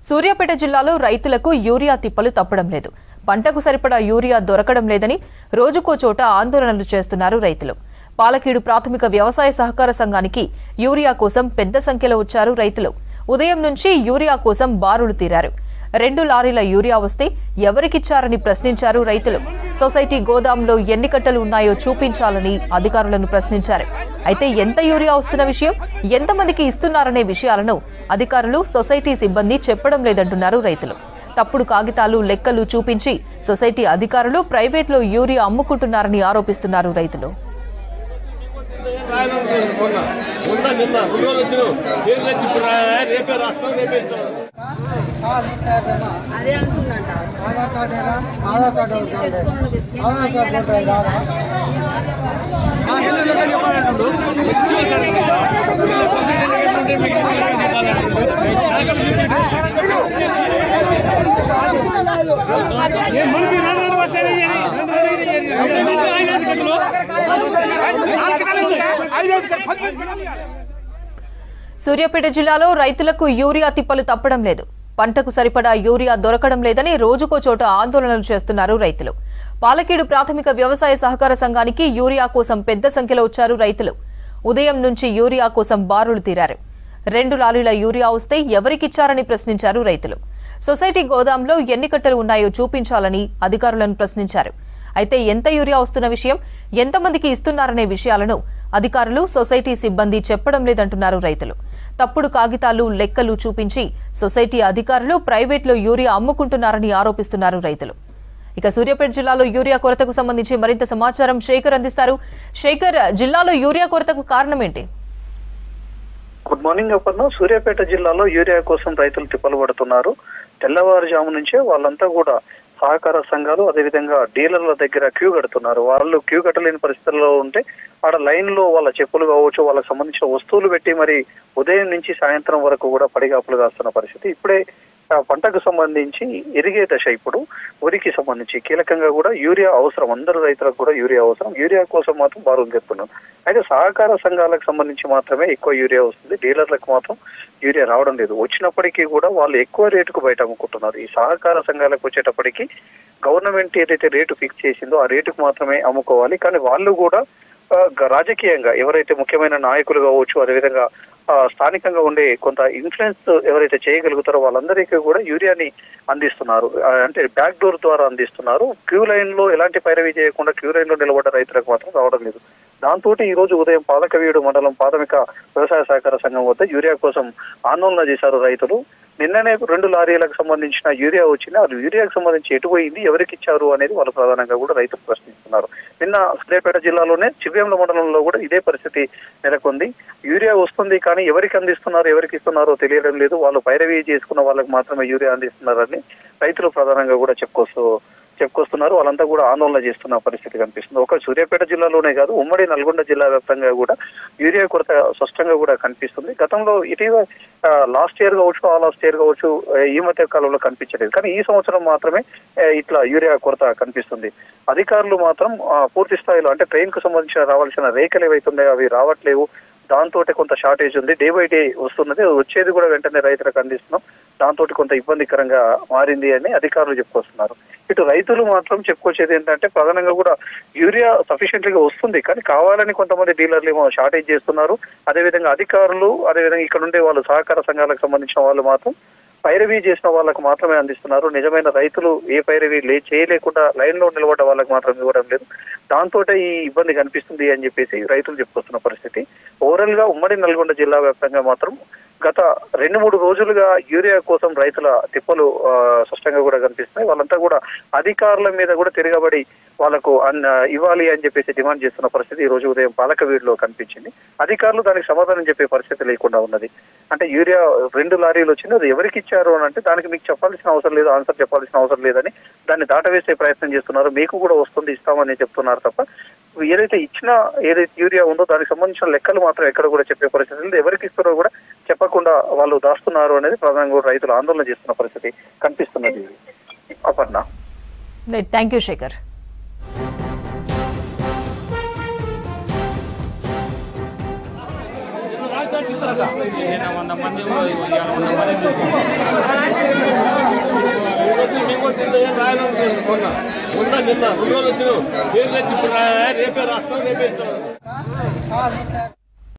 సూర్యాపేట జిల్లాలో రైతులకు యూరియా తిప్పలు తప్పడం లేదు పంటకు సరిపడా యూరియా దొరకడం లేదని రోజుకో చోట ఆందోళనలు చేస్తున్నారు రైతులు పాలకీడు ప్రాథమిక వ్యవసాయ సహకార సంఘానికి యూరియా కోసం పెద్ద సంఖ్యలో వచ్చారు రైతులు ఉదయం నుంచి యూరియా కోసం బారులు తీరారు రెండు లారీల యూరియా వస్తే ఎవరికిచ్చారని ప్రశ్నించారు రైతులు సొసైటీ గోదాంలో ఎన్ని కట్టలు ఉన్నాయో చూపించాలని అధికారులను ప్రశ్నించారు అయితే ఎంత యూరియా వస్తున్న విషయం ఎంతమందికి ఇస్తున్నారనే విషయాలను అధికారులు సొసైటీ సిబ్బంది చెప్పడం లేదంటున్నారు రైతులు తప్పుడు కాగితాలు లెక్కలు చూపించి సొసైటీ అధికారులు ప్రైవేట్లో యూరియా అమ్ముకుంటున్నారని ఆరోపిస్తున్నారు రైతులు మొన్న మొన్న నిన్న రెండు రోజులు వచ్చినావు పేర్లు ఎత్తి ఇప్పుడు రా- రేపే రాస్తాం రేపే ఇస్తాం అదే అనుకున్నాంట ఆధార్ కార్డు ఏరా? ఆధార్ కార్డు ఒకటి ఉంది. తెచ్చుకోమని తెచ్చుకో. ఆధార్ కార్డు ఒకటి రాదా? సూర్యాపేట జిల్లాలో రైతులకు యూరియా తిప్పలు తప్పడం లేదు పంటకు సరిపడా యూరియా దొరకడం లేదని రోజుకో చోట ఆందోళనలు చేస్తున్నారు రైతులు పాలకీడు ప్రాథమిక వ్యవసాయ సహకార సంఘానికి యూరియా కోసం పెద్ద సంఖ్యలో వచ్చారు రైతులు ఉదయం నుంచి యూరియా కోసం బారులు తీరారు రెండు లారీల యూరియా వస్తే ఎవరికిచ్చారని ప్రశ్నించారు రైతులు సొసైటీ గోదాంలో ఎన్ని కట్టలు ఉన్నాయో చూపించాలని అధికారులను ప్రశ్నించారు అయితే ఎంత యూరియా వస్తున్న విషయం ఎంతమందికి ఇస్తున్నారనే విషయాలను అధికారులు సొసైటీ సిబ్బంది చెప్పడం లేదంటున్నారు రైతులు తప్పుడు కాగితాలు లెక్కలు చూపించి సొసైటీ అధికారులు ప్రైవేట్లో యూరియా అమ్ముకుంటున్నారని ఆరోపిస్తున్నారు రైతులు ఇక సూర్యాపేట జిల్లాలో యూరియా కొరతకు సంబంధించి మరింత సమాచారం శేఖర్ అందిస్తారు శేఖర్ జిల్లాలో యూరియా కొరతకు కారణం ఏంటి గుడ్ మార్నింగ్ అపర్ణ సూర్యాపేట జిల్లాలో యూరియా కోసం రైతులు తిప్పలు పడుతున్నారు తెల్లవారుజాము నుంచే వాళ్ళంతా కూడా సహకార సంఘాలు అదేవిధంగా డీలర్ల దగ్గర క్యూ కడుతున్నారు వాళ్ళు క్యూ కట్టలేని పరిస్థితుల్లో ఉంటే ఆడ లైన్ లో వాళ్ళ చెప్పులు కావచ్చు వాళ్ళకి సంబంధించిన వస్తువులు పెట్టి మరి ఉదయం నుంచి సాయంత్రం వరకు కూడా పడిగాపులు కాస్తున్న పరిస్థితి ఇప్పుడే ఆ పంటకు సంబంధించి ఎరిగే దశ ఇప్పుడు వరికి సంబంధించి కీలకంగా కూడా యూరియా అవసరం అందరు రైతులకు కూడా యూరియా అవసరం యూరియా కోసం మాత్రం బారులు చెప్తున్నాం అయితే సహకార సంఘాలకు సంబంధించి మాత్రమే ఎక్కువ యూరియా వస్తుంది డీలర్లకు మాత్రం యూరియా రావడం లేదు వచ్చినప్పటికీ కూడా వాళ్ళు ఎక్కువ రేటుకు బయట అమ్ముకుంటున్నారు ఈ సహకార సంఘాలకు వచ్చేటప్పటికి గవర్నమెంట్ ఏదైతే రేటు ఫిక్స్ చేసిందో ఆ రేటుకు మాత్రమే అమ్ముకోవాలి కానీ వాళ్ళు కూడా ఆ, గ- రాజకీయంగా ఎవరైతే ముఖ్యమైన నాయకులు కావచ్చు అదేవిధంగా ఆ, స్థానికంగా ఉండే కొంత ఇన్ఫ్లుయెన్స్ ఎవరైతే చేయగలుగుతారో వాళ్ళందరికీ కూడా యూరియాని అందిస్తున్నారు ఆ, అంటే బ్యాక్ డోర్ ద్వారా అందిస్తున్నారు క్యూ లైన్ లో ఎలాంటి పైరవీ చేయకుండా క్యూ లైన్ లో నిలబడ్డ రైతులకు మాత్రం రావడం లేదు దాంతో ఈ రోజు ఉదయం పాలకవీడు మండలం ప్రాథమిక వ్యవసాయ సహకార సంఘం వద్ద యూరియా కోసం ఆందోళన చేశారు రైతులు నిన్ననే రెండు లారీలకు సంబంధించిన యూరియా వచ్చింది ఆ యూరియాకు సంబంధించి ఎటు పోయింది ఎవరికి ఇచ్చారు అనేది వాళ్ళు ప్రధానంగా కూడా రైతులు ప్రశ్నిస్తున్నారు నిన్న సూర్యాపేట జిల్లాలోనే చివ్యంల మండలంలో కూడా ఇదే పరిస్థితి నెలకొంది యూరియా వస్తుంది కానీ ఎవరికి అందిస్తున్నారు ఎవరికి ఇస్తున్నారో తెలియడం లేదు వాళ్ళు పైరవీ చేసుకున్న వాళ్ళకి మాత్రమే యూరియా అందిస్తున్నారని రైతులు ప్రధానంగా కూడా చెప్పుకొస్తూ చెప్పుకొస్తున్నారు వాళ్ళంతా కూడా ఆందోళన చేస్తున్న పరిస్థితి కనిపిస్తుంది ఒక సూర్యాపేట జిల్లాలోనే కాదు ఉమ్మడి నల్గొండ జిల్లా వ్యాప్తంగా కూడా యూరియా కొరత స్పష్టంగా కూడా కనిపిస్తుంది గతంలో ఇటీవల లాస్ట్ ఇయర్ కావచ్చు ఆ లాస్ట్ ఇయర్ కావచ్చు ఆ, ఈ మధ్య కాలంలో కనిపించలేదు కానీ ఈ సంవత్సరం మాత్రమే ఆ, ఇట్లా యూరియా కొరత కనిపిస్తుంది అధికారులు మాత్రం ఆ, పూర్తి స్థాయిలో అంటే ట్రైన్ కు సంబంధించిన రావాల్సిన రేఖలు ఏవైతున్నాయో అవి రావట్లేవు దాంతో కొంత షార్టేజ్ ఉంది డే బై డే వస్తున్నది వచ్చేది కూడా వెంటనే రైతులకు అందిస్తున్నాం దాంతో కొంత ఇబ్బందికరంగా మారింది అని అధికారులు చెప్పుకొస్తున్నారు ఇటు రైతులు మాత్రం చెప్పుకొచ్చేది ఏంటంటే ప్రధానంగా కూడా యూరియా సఫిషియెంట్ గా వస్తుంది కానీ కావాలని కొంతమంది డీలర్లు ఏమో షార్టేజ్ చేస్తున్నారు అదేవిధంగా అధికారులు అదేవిధంగా ఇక్కడ ఉండే వాళ్ళు సహకార సంఘాలకు సంబంధించిన వాళ్ళు మాత్రం పైరవీ చేసిన వాళ్ళకు మాత్రమే అందిస్తున్నారు నిజమైన రైతులు ఏ పైరవీ లే చేయలేకుండా లైన్ లో నిలబడ్డ వాళ్ళకి మాత్రం ఇవ్వడం లేదు దాంతో ఈ ఇబ్బంది కనిపిస్తుంది అని చెప్పేసి రైతులు చెప్పుకొస్తున్న పరిస్థితి ఓవరాల్ గా ఉమ్మడి నల్గొండ జిల్లా వ్యాప్తంగా మాత్రం గత రెండు మూడు రోజులుగా యూరియా కోసం రైతుల తిప్పలు ఆ, స్పష్టంగా కూడా కనిపిస్తున్నాయి వాళ్ళంతా కూడా అధికారుల మీద కూడా తిరగబడి వాళ్ళకు అన్- ఇవ్వాలి అని చెప్పేసి డిమాండ్ చేస్తున్న పరిస్థితి ఈ రోజు ఉదయం పాలకవీడులో కనిపించింది అధికారులు దానికి సమాధానం చెప్పే పరిస్థితి లేకుండా ఉన్నది అంటే యూరియా రెండు లారీలు వచ్చింది అది ఎవరికి ఇచ్చారు అని అంటే దానికి మీకు చెప్పాల్సిన అవసరం లేదు ఆన్సర్ చెప్పాల్సిన అవసరం లేదని దాన్ని దాటవేసే ప్రయత్నం చేస్తున్నారు మీకు కూడా వస్తుంది ఇస్తామని చెప్తున్నారు తప్ప ఏదైతే ఇచ్చిన ఏదైతే యూరియా ఉందో దానికి సంబంధించిన లెక్కలు మాత్రం ఎక్కడ కూడా చెప్పే పరిస్థితి లేదు ఎవరికి ఇస్తారో కూడా చెప్పకుండా వాళ్ళు దాస్తున్నారు అనేది ప్రధానంగా కూడా రైతులు ఆందోళన చేస్తున్న పరిస్థితి కనిపిస్తున్నది అపర్ణ థ్యాంక్ యూ శేఖర్ వంద మంది వంద మంది ముందు ఏం రాయాలని మొన్న మొన్న నిన్న రెండు రోజులు వచ్చినావు పేర్లు ఎత్తి ఇప్పుడు రాయా రేపే రాస్తాం రేపే ఇస్తాం ఆ, ఆ,